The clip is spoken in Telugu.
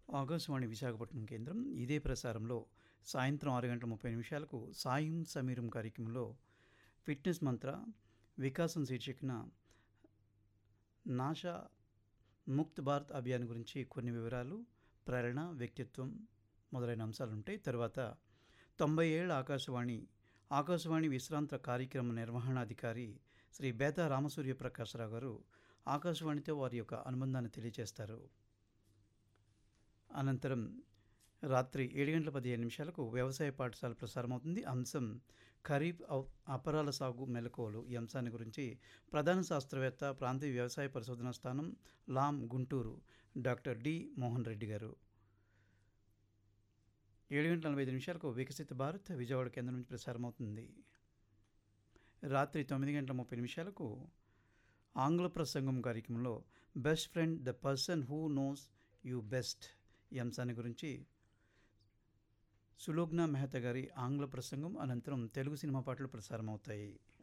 ఆకాశవాణి విశాఖపట్నం కేంద్రం ఇదే ప్రసారంలో సాయంత్రం ఆరు గంటల ముప్పై నిమిషాలకు సాయం సమీరం కార్యక్రమంలో ఫిట్నెస్ మంత్ర వికాసం శీర్షికన నాషా ముక్త్ భారత్ అభియాన్ గురించి కొన్ని వివరాలు ప్రేరణ వ్యక్తిత్వం మొదలైన అంశాలు ఉంటాయి తర్వాత తొంభై ఏళ్ళ ఆకాశవాణి ఆకాశవాణి విశ్రాంత కార్యక్రమ నిర్వహణాధికారి శ్రీ బేతా రామసూర్య ప్రకాశరావు గారు ఆకాశవాణితో వారి యొక్క అనుబంధాన్ని తెలియజేస్తారు అనంతరం రాత్రి ఏడు గంటల పదిహేను నిమిషాలకు వ్యవసాయ పాఠశాల ప్రసారమవుతుంది అంశం ఖరీఫ్ ఔ- అపరాల సాగు మెలకువలు ఈ అంశాన్ని గురించి ప్రధాన శాస్త్రవేత్త ప్రాంతీయ వ్యవసాయ పరిశోధనా స్థానం లాం గుంటూరు డాక్టర్ డి మోహన్ రెడ్డి గారు ఏడు గంటల నలభై ఐదు నిమిషాలకు వికసిత భారత్ విజయవాడ కేంద్రం నుంచి ప్రసారమవుతుంది రాత్రి తొమ్మిది గంటల ముప్పై నిమిషాలకు ఆంగ్ల ప్రసంగం కార్యక్రమంలో best friend the person who knows you best ఈ అంశాన్ని గురించి సులోగ్నా మెహతా గారి ఆంగ్ల ప్రసంగం అనంతరం తెలుగు సినిమా పాటలు ప్రసారమవుతాయి